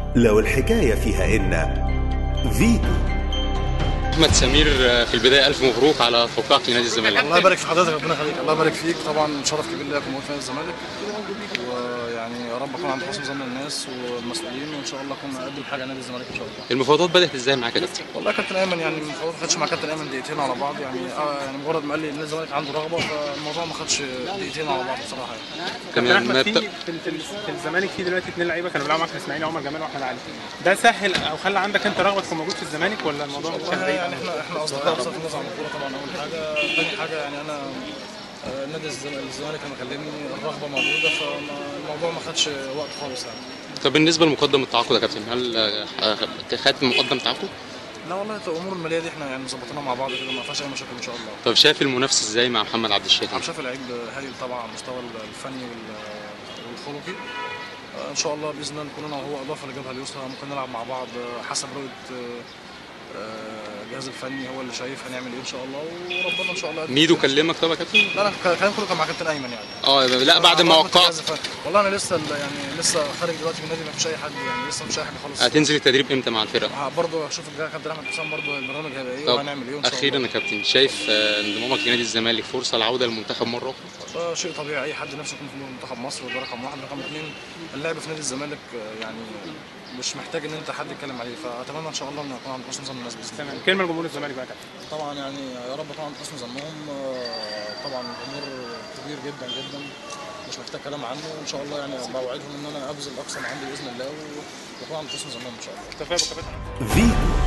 لو الحكاية فيها إن فيتو احمد سمير في البدايه الف مبروك على توقيعك لنادي الزمالك الله يبارك في حضرتك ربنا يخليك الله يبارك فيك طبعا شرف كبير ليا اكون موجود في نادي الزمالك ويعني يا رب اكون عند حسن ظن الناس والمسؤولين وان شاء الله اكون اقدم حاجه لنادي الزمالك ان شاء الله المفاوضات بدات ازاي معاك يا كابتن والله كابتن ايمن يعني المفروض ما خدش مع كابتن ايمن دقيقتين على بعض يعني آه يعني مجرد ما قال لي ان الزمالك عنده رغبه فالموضوع ما خدش دقيقتين على بعض بصراحه يعني كمان احمد ما في بت... في, في, في الزمالك في دلوقتي اثنين لعيبه كانوا بيلعبوا معاك اسماعيل عمر جمال واحمد علي ده سهل او خلى عندك انت رغبه تكون موجود في الزمالك ولا الموضوع كان والله بعيد يعني احنا احنا اصدقاء بصرف النظر عن الكوره طبعا اول حاجه ثاني حاجه يعني انا آه، نادي الزم- الزمالك لما كلمني الرغبه موجوده فالموضوع ما خدش وقت خالص يعني طب بالنسبه لمقدم التعاقد يا كابتن هل آه، خدت مقدم تعاقد؟ لا والله الامور الماليه دي احنا يعني مظبطينها مع بعض كده ما فيهاش اي مشاكل ان شاء الله طب شايف المنافسه ازاي مع محمد عبد الشافي؟ عم شاف لعيب هايل طبعا على المستوى الفني وال- والخلقي آه، ان شاء الله باذن الله نكون انا وهو اضافه للجبهه اليسرى ممكن نلعب مع بعض آه، حسب رؤيه آه، آه، الجهاز الفني هو اللي شايف هنعمل ايه ان شاء الله وربنا ان شاء الله ميدو كلمك طب يا كابتن؟ لا لا الكلام كله كان مع كابتن ايمن يعني اه لا بعد ما رغبة وقعت الجهاز الفني. والله انا لسه يعني لسه خارج دلوقتي من النادي ما فيش اي حد يعني لسه مش اي حاجه خالص هتنزل التدريب امتى مع الفرقه؟ ه- برضه هشوف الجا- كابتن احمد حسام برضه البرنامج هيبقى ايه طب وهنعمل ايه ان شاء اخيرا الله يا كابتن شايف آه، انضمامك لنادي الزمالك فرصه العوده للمنتخب مره اخرى؟ ده شيء طبيعي اي حد نفسه يكون في منتخب مصر وده رقم واحد رقم اثنين اللعب في نادي الزمالك آه، يعني مش محتاج ان انت حد يتكلم عليه فاتمنى ان شاء الله ان اكون عند حسن ظن الناس باذن الله تمام كلمه لجمهور الزمالك بقى يا كابتن طبعا يعني يا رب اكون عند حسن ظنهم آه، طبعا الامور كبير جدا جدا مش محتاج كلام عنه وان شاء الله يعني بوعدهم ان انا ابذل اقصى ما عندي باذن الله واكون عند حسن ظنهم ان شاء الله كفايه بكابتن فيتو